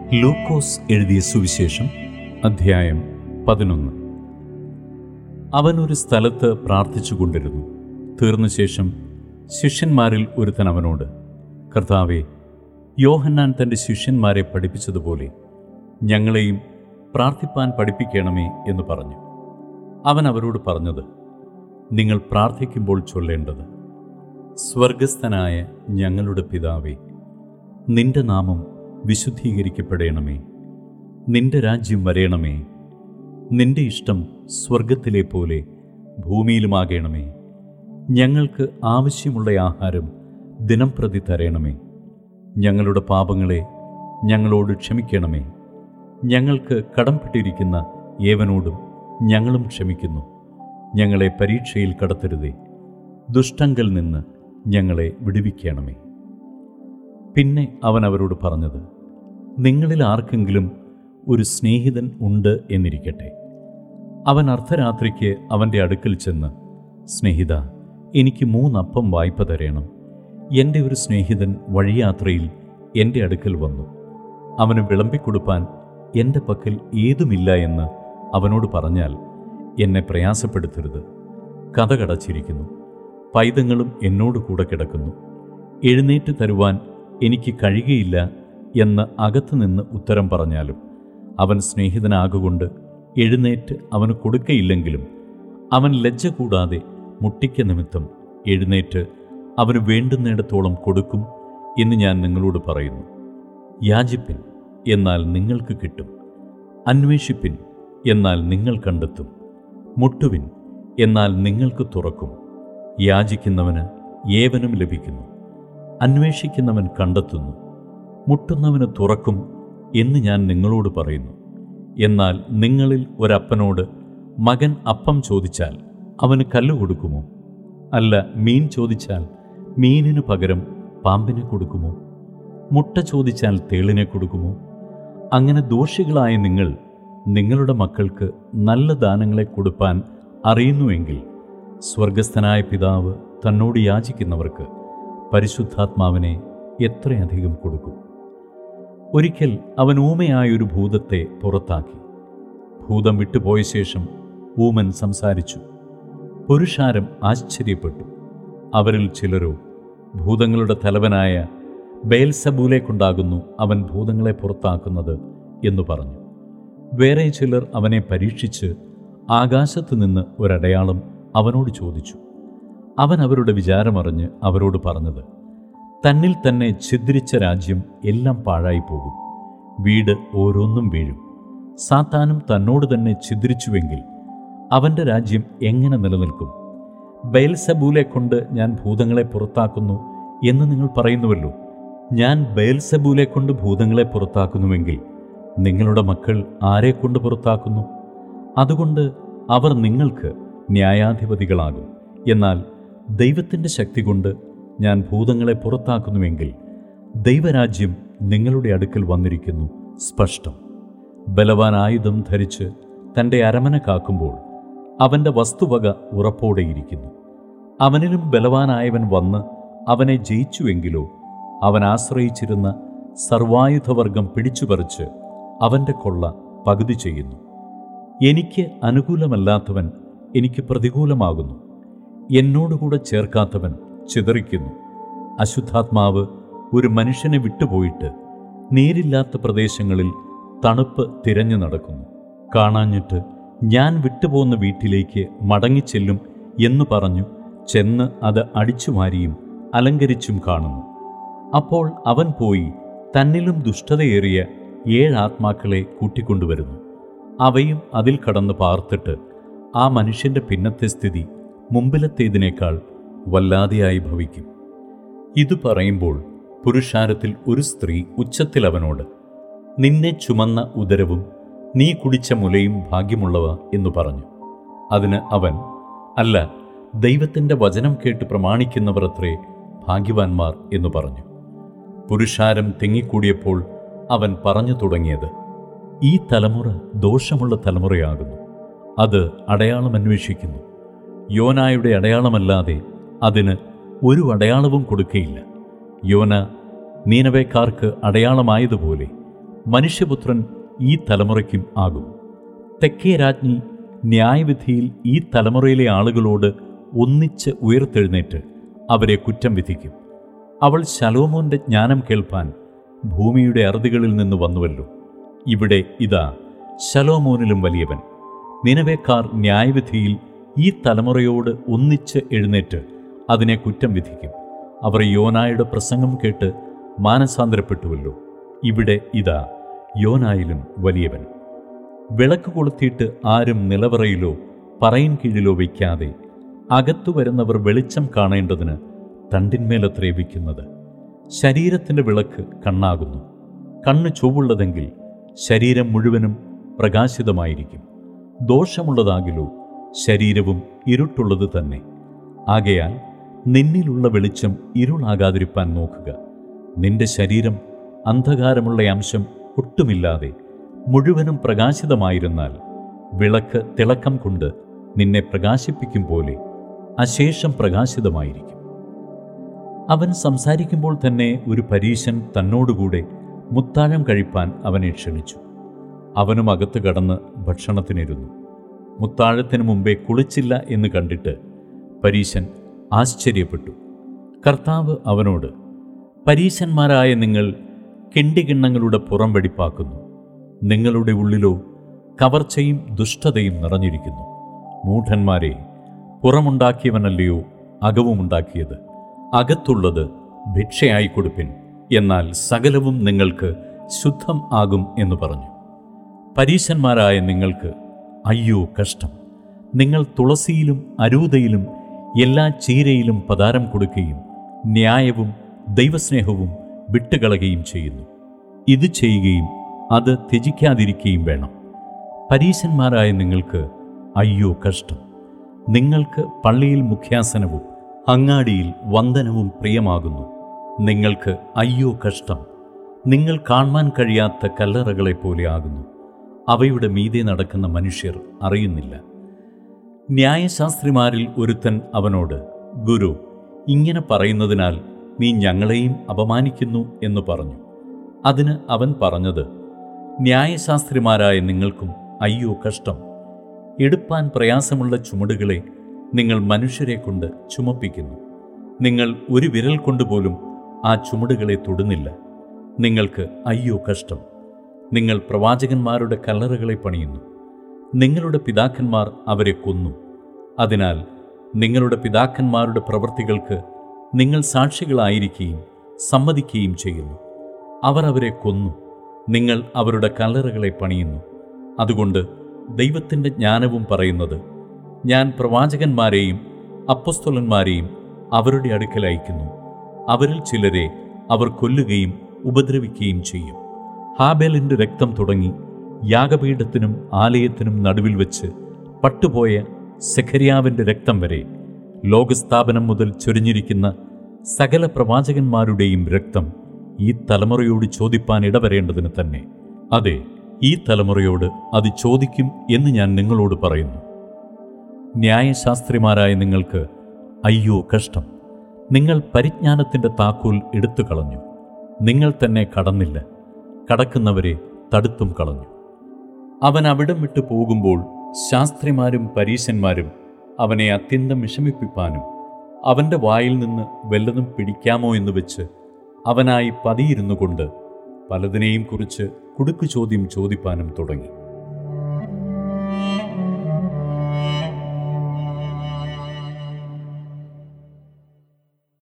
ലൂക്കോസ് എഴുതിയ സുവിശേഷം അധ്യായം പതിനൊന്ന് അവൻ ഒരു സ്ഥലത്ത് പ്രാർത്ഥിച്ചുകൊണ്ടിരുന്നു തീർന്ന ശേഷം ശിഷ്യന്മാരിൽ ഒരുത്തൻ അവനോട് കർത്താവെ യോഹന്നാൻ തൻ്റെ ശിഷ്യന്മാരെ പഠിപ്പിച്ചതുപോലെ ഞങ്ങളെയും പ്രാർത്ഥിപ്പാൻ പഠിപ്പിക്കണമേ എന്ന് പറഞ്ഞു അവൻ അവരോട് പറഞ്ഞത് നിങ്ങൾ പ്രാർത്ഥിക്കുമ്പോൾ ചൊല്ലേണ്ടത് സ്വർഗസ്ഥനായ ഞങ്ങളുടെ പിതാവേ നിന്റെ നാമം വിശുദ്ധീകരിക്കപ്പെടണമേ നിന്റെ രാജ്യം വരേണമേ നിന്റെ ഇഷ്ടം സ്വർഗത്തിലെ പോലെ ഭൂമിയിലുമാകണമേ ഞങ്ങൾക്ക് ആവശ്യമുള്ള ആഹാരം ദിനംപ്രതി തരേണമേ ഞങ്ങളുടെ പാപങ്ങളെ ഞങ്ങളോട് ക്ഷമിക്കണമേ ഞങ്ങൾക്ക് കടംപെട്ടിരിക്കുന്ന ഏവനോടും ഞങ്ങളും ക്ഷമിക്കുന്നു ഞങ്ങളെ പരീക്ഷയിൽ കടത്തരുതേ ദുഷ്ടങ്കൽ നിന്ന് ഞങ്ങളെ വിടുവിക്കണമേ പിന്നെ അവൻ അവരോട് പറഞ്ഞത് നിങ്ങളിൽ ആർക്കെങ്കിലും ഒരു സ്നേഹിതൻ ഉണ്ട് എന്നിരിക്കട്ടെ അവൻ അർദ്ധരാത്രിക്ക് അവൻ്റെ അടുക്കൽ ചെന്ന് സ്നേഹിത എനിക്ക് മൂന്നപ്പം വായ്പ തരേണം എൻ്റെ ഒരു സ്നേഹിതൻ വഴിയാത്രയിൽ എൻ്റെ അടുക്കൽ വന്നു അവന് വിളമ്പിക്കൊടുപ്പാൻ എൻ്റെ പക്കൽ ഏതുമില്ല എന്ന് അവനോട് പറഞ്ഞാൽ എന്നെ പ്രയാസപ്പെടുത്തരുത് കഥ കടച്ചിരിക്കുന്നു പൈതങ്ങളും എന്നോട് കൂടെ കിടക്കുന്നു എഴുന്നേറ്റ് തരുവാൻ എനിക്ക് കഴിയുകയില്ല എന്ന് അകത്തുനിന്ന് ഉത്തരം പറഞ്ഞാലും അവൻ സ്നേഹിതനാകൊണ്ട് എഴുന്നേറ്റ് അവന് കൊടുക്കയില്ലെങ്കിലും അവൻ ലജ്ജ കൂടാതെ മുട്ടിക്ക നിമിത്തം എഴുന്നേറ്റ് അവന് വേണ്ടുന്നിടത്തോളം കൊടുക്കും എന്ന് ഞാൻ നിങ്ങളോട് പറയുന്നു യാചിപ്പിൻ എന്നാൽ നിങ്ങൾക്ക് കിട്ടും അന്വേഷിപ്പിൻ എന്നാൽ നിങ്ങൾ കണ്ടെത്തും മുട്ടുവിൻ എന്നാൽ നിങ്ങൾക്ക് തുറക്കും യാചിക്കുന്നവന് ഏവനും ലഭിക്കുന്നു അന്വേഷിക്കുന്നവൻ കണ്ടെത്തുന്നു മുട്ടുന്നവന് തുറക്കും എന്ന് ഞാൻ നിങ്ങളോട് പറയുന്നു എന്നാൽ നിങ്ങളിൽ ഒരപ്പനോട് മകൻ അപ്പം ചോദിച്ചാൽ അവന് കല്ല് കൊടുക്കുമോ അല്ല മീൻ ചോദിച്ചാൽ മീനിനു പകരം പാമ്പിനെ കൊടുക്കുമോ മുട്ട ചോദിച്ചാൽ തേളിനെ കൊടുക്കുമോ അങ്ങനെ ദോഷികളായ നിങ്ങൾ നിങ്ങളുടെ മക്കൾക്ക് നല്ല ദാനങ്ങളെ കൊടുപ്പാൻ അറിയുന്നുവെങ്കിൽ സ്വർഗസ്ഥനായ പിതാവ് തന്നോട് യാചിക്കുന്നവർക്ക് പരിശുദ്ധാത്മാവിനെ എത്രയധികം കൊടുക്കും ഒരിക്കൽ അവൻ ഊമയായൊരു ഭൂതത്തെ പുറത്താക്കി ഭൂതം വിട്ടുപോയ ശേഷം ഊമൻ സംസാരിച്ചു പുരുഷാരം ആശ്ചര്യപ്പെട്ടു അവരിൽ ചിലരോ ഭൂതങ്ങളുടെ തലവനായ ബേൽസബൂലെ കൊണ്ടാകുന്നു അവൻ ഭൂതങ്ങളെ പുറത്താക്കുന്നത് എന്നു പറഞ്ഞു വേറെ ചിലർ അവനെ പരീക്ഷിച്ച് ആകാശത്തു നിന്ന് ഒരടയാളം അവനോട് ചോദിച്ചു അവൻ അവരുടെ വിചാരമറിഞ്ഞ് അവരോട് പറഞ്ഞത് തന്നിൽ തന്നെ ഛിദ്രിച്ച രാജ്യം എല്ലാം പാഴായി പോകും വീട് ഓരോന്നും വീഴും സാത്താനും തന്നോട് തന്നെ ഛിദ്രിച്ചുവെങ്കിൽ അവൻ്റെ രാജ്യം എങ്ങനെ നിലനിൽക്കും ബയൽസബൂലെ കൊണ്ട് ഞാൻ ഭൂതങ്ങളെ പുറത്താക്കുന്നു എന്ന് നിങ്ങൾ പറയുന്നുവല്ലോ ഞാൻ ബയൽസബൂലെ കൊണ്ട് ഭൂതങ്ങളെ പുറത്താക്കുന്നുവെങ്കിൽ നിങ്ങളുടെ മക്കൾ ആരെക്കൊണ്ട് പുറത്താക്കുന്നു അതുകൊണ്ട് അവർ നിങ്ങൾക്ക് ന്യായാധിപതികളാകും എന്നാൽ ദൈവത്തിൻ്റെ ശക്തി കൊണ്ട് ഞാൻ ഭൂതങ്ങളെ പുറത്താക്കുന്നുവെങ്കിൽ ദൈവരാജ്യം നിങ്ങളുടെ അടുക്കൽ വന്നിരിക്കുന്നു സ്പഷ്ടം ബലവാൻ ആയുധം ധരിച്ച് തൻ്റെ അരമന കാക്കുമ്പോൾ അവൻ്റെ വസ്തുവക ഉറപ്പോടെയിരിക്കുന്നു അവനിലും ബലവാനായവൻ വന്ന് അവനെ ജയിച്ചുവെങ്കിലോ അവൻ ആശ്രയിച്ചിരുന്ന സർവായുധവർഗം പിടിച്ചുപറിച്ച് അവൻ്റെ കൊള്ള പകുതി ചെയ്യുന്നു എനിക്ക് അനുകൂലമല്ലാത്തവൻ എനിക്ക് പ്രതികൂലമാകുന്നു എന്നോടുകൂടെ ചേർക്കാത്തവൻ ചിതറിക്കുന്നു അശുദ്ധാത്മാവ് ഒരു മനുഷ്യനെ വിട്ടുപോയിട്ട് നീരില്ലാത്ത പ്രദേശങ്ങളിൽ തണുപ്പ് തിരഞ്ഞു നടക്കുന്നു കാണാഞ്ഞിട്ട് ഞാൻ വിട്ടുപോകുന്ന വീട്ടിലേക്ക് മടങ്ങിച്ചെല്ലും എന്നു പറഞ്ഞു ചെന്ന് അത് അടിച്ചുമാരിയും അലങ്കരിച്ചും കാണുന്നു അപ്പോൾ അവൻ പോയി തന്നിലും ദുഷ്ടതയേറിയ ഏഴ് ആത്മാക്കളെ കൂട്ടിക്കൊണ്ടുവരുന്നു അവയും അതിൽ കടന്ന് പാർത്തിട്ട് ആ മനുഷ്യൻ്റെ പിന്നത്തെ സ്ഥിതി മുമ്പിലത്തേതിനേക്കാൾ വല്ലാതെയായി ഭവിക്കും ഇത് പറയുമ്പോൾ പുരുഷാരത്തിൽ ഒരു സ്ത്രീ ഉച്ചത്തിൽ അവനോട് നിന്നെ ചുമന്ന ഉദരവും നീ കുടിച്ച മുലയും ഭാഗ്യമുള്ളവ എന്നു പറഞ്ഞു അതിന് അവൻ അല്ല ദൈവത്തിൻ്റെ വചനം കേട്ട് പ്രമാണിക്കുന്നവർ അത്രേ ഭാഗ്യവാന്മാർ എന്നു പറഞ്ഞു പുരുഷാരം തിങ്ങിക്കൂടിയപ്പോൾ അവൻ പറഞ്ഞു തുടങ്ങിയത് ഈ തലമുറ ദോഷമുള്ള തലമുറയാകുന്നു അത് അടയാളം അന്വേഷിക്കുന്നു യോനായുടെ അടയാളമല്ലാതെ അതിന് ഒരു അടയാളവും കൊടുക്കയില്ല യോന നീനവേക്കാർക്ക് അടയാളമായതുപോലെ മനുഷ്യപുത്രൻ ഈ തലമുറയ്ക്കും ആകും തെക്കേ രാജ്ഞി ന്യായവിധിയിൽ ഈ തലമുറയിലെ ആളുകളോട് ഒന്നിച്ച് ഉയർത്തെഴുന്നേറ്റ് അവരെ കുറ്റം വിധിക്കും അവൾ ശലോമോന്റെ ജ്ഞാനം കേൾപ്പാൻ ഭൂമിയുടെ അറുതികളിൽ നിന്ന് വന്നുവല്ലോ ഇവിടെ ഇതാ ശലോമോനിലും വലിയവൻ നിനവേക്കാർ ന്യായവിധിയിൽ ഈ തലമുറയോട് ഒന്നിച്ച് എഴുന്നേറ്റ് അതിനെ കുറ്റം വിധിക്കും അവർ യോനായുടെ പ്രസംഗം കേട്ട് മാനസാന്തരപ്പെട്ടുവല്ലോ ഇവിടെ ഇതാ യോനായിലും വലിയവൻ വിളക്ക് കൊളുത്തിയിട്ട് ആരും നിലവറയിലോ പറയിൻ കീഴിലോ വയ്ക്കാതെ അകത്തു വരുന്നവർ വെളിച്ചം കാണേണ്ടതിന് തണ്ടിന്മേലത്രേ വയ്ക്കുന്നത് ശരീരത്തിൻ്റെ വിളക്ക് കണ്ണാകുന്നു കണ്ണ് ചൊവ്വുള്ളതെങ്കിൽ ശരീരം മുഴുവനും പ്രകാശിതമായിരിക്കും ദോഷമുള്ളതാകിലോ ശരീരവും ഇരുട്ടുള്ളത് തന്നെ ആകയാൽ നിന്നിലുള്ള വെളിച്ചം ഇരുളാകാതിരിപ്പാൻ നോക്കുക നിന്റെ ശരീരം അന്ധകാരമുള്ള അംശം ഒട്ടുമില്ലാതെ മുഴുവനും പ്രകാശിതമായിരുന്നാൽ വിളക്ക് തിളക്കം കൊണ്ട് നിന്നെ പ്രകാശിപ്പിക്കും പോലെ അശേഷം പ്രകാശിതമായിരിക്കും അവൻ സംസാരിക്കുമ്പോൾ തന്നെ ഒരു പരീശൻ തന്നോടുകൂടെ മുത്താഴം കഴിപ്പാൻ അവനെ ക്ഷണിച്ചു അവനും അകത്ത് കടന്ന് ഭക്ഷണത്തിനിരുന്നു മുത്താഴത്തിന് മുമ്പേ കുളിച്ചില്ല എന്ന് കണ്ടിട്ട് പരീശൻ ആശ്ചര്യപ്പെട്ടു കർത്താവ് അവനോട് പരീശന്മാരായ നിങ്ങൾ കിണ്ടികിണ്ണങ്ങളുടെ പുറം വെടിപ്പാക്കുന്നു നിങ്ങളുടെ ഉള്ളിലോ കവർച്ചയും ദുഷ്ടതയും നിറഞ്ഞിരിക്കുന്നു മൂഢന്മാരെ പുറമുണ്ടാക്കിയവനല്ലയോ അകവുമുണ്ടാക്കിയത് അകത്തുള്ളത് ഭിക്ഷയായി കൊടുപ്പിൻ എന്നാൽ സകലവും നിങ്ങൾക്ക് ശുദ്ധം ആകും എന്ന് പറഞ്ഞു പരീശന്മാരായ നിങ്ങൾക്ക് അയ്യോ കഷ്ടം നിങ്ങൾ തുളസിയിലും അരൂതയിലും എല്ലാ ചീരയിലും പതാരം കൊടുക്കുകയും ന്യായവും ദൈവസ്നേഹവും വിട്ടുകളയുകയും ചെയ്യുന്നു ഇത് ചെയ്യുകയും അത് ത്യജിക്കാതിരിക്കുകയും വേണം പരീശന്മാരായ നിങ്ങൾക്ക് അയ്യോ കഷ്ടം നിങ്ങൾക്ക് പള്ളിയിൽ മുഖ്യാസനവും അങ്ങാടിയിൽ വന്ദനവും പ്രിയമാകുന്നു നിങ്ങൾക്ക് അയ്യോ കഷ്ടം നിങ്ങൾ കാണാൻ കഴിയാത്ത കല്ലറകളെ പോലെ ആകുന്നു അവയുടെ മീതെ നടക്കുന്ന മനുഷ്യർ അറിയുന്നില്ല ന്യായശാസ്ത്രിമാരിൽ ഒരുത്തൻ അവനോട് ഗുരു ഇങ്ങനെ പറയുന്നതിനാൽ നീ ഞങ്ങളെയും അപമാനിക്കുന്നു എന്ന് പറഞ്ഞു അതിന് അവൻ പറഞ്ഞത് ന്യായശാസ്ത്രിമാരായ നിങ്ങൾക്കും അയ്യോ കഷ്ടം എടുപ്പാൻ പ്രയാസമുള്ള ചുമടുകളെ നിങ്ങൾ മനുഷ്യരെ കൊണ്ട് ചുമപ്പിക്കുന്നു നിങ്ങൾ ഒരു വിരൽ കൊണ്ടുപോലും ആ ചുമടുകളെ തൊടുന്നില്ല നിങ്ങൾക്ക് അയ്യോ കഷ്ടം നിങ്ങൾ പ്രവാചകന്മാരുടെ കല്ലറകളെ പണിയുന്നു നിങ്ങളുടെ പിതാക്കന്മാർ അവരെ കൊന്നു അതിനാൽ നിങ്ങളുടെ പിതാക്കന്മാരുടെ പ്രവൃത്തികൾക്ക് നിങ്ങൾ സാക്ഷികളായിരിക്കുകയും സമ്മതിക്കുകയും ചെയ്യുന്നു അവർ അവരെ കൊന്നു നിങ്ങൾ അവരുടെ കല്ലറകളെ പണിയുന്നു അതുകൊണ്ട് ദൈവത്തിൻ്റെ ജ്ഞാനവും പറയുന്നത് ഞാൻ പ്രവാചകന്മാരെയും അപ്പസ്തോലന്മാരെയും അവരുടെ അടുക്കൽ അയക്കുന്നു അവരിൽ ചിലരെ അവർ കൊല്ലുകയും ഉപദ്രവിക്കുകയും ചെയ്യും ഹാബേലിൻ്റെ രക്തം തുടങ്ങി യാഗപീഠത്തിനും ആലയത്തിനും നടുവിൽ വെച്ച് പട്ടുപോയ സെഖര്യാവിൻ്റെ രക്തം വരെ ലോകസ്ഥാപനം മുതൽ ചൊരിഞ്ഞിരിക്കുന്ന സകല പ്രവാചകന്മാരുടെയും രക്തം ഈ തലമുറയോട് ചോദിപ്പാൻ ഇടവരേണ്ടതിന് തന്നെ അതെ ഈ തലമുറയോട് അത് ചോദിക്കും എന്ന് ഞാൻ നിങ്ങളോട് പറയുന്നു ന്യായശാസ്ത്രിമാരായ നിങ്ങൾക്ക് അയ്യോ കഷ്ടം നിങ്ങൾ പരിജ്ഞാനത്തിൻ്റെ താക്കോൽ എടുത്തു കളഞ്ഞു നിങ്ങൾ തന്നെ കടന്നില്ല കടക്കുന്നവരെ തടുത്തും കളഞ്ഞു അവൻ അവിടം വിട്ടു പോകുമ്പോൾ ശാസ്ത്രിമാരും പരീശന്മാരും അവനെ അത്യന്തം വിഷമിപ്പിപ്പാനും അവൻ്റെ വായിൽ നിന്ന് വല്ലതും പിടിക്കാമോ എന്ന് വെച്ച് അവനായി പതിയിരുന്നു കൊണ്ട് പലതിനെയും കുറിച്ച് കുടുക്കു ചോദ്യം ചോദിപ്പാനും തുടങ്ങി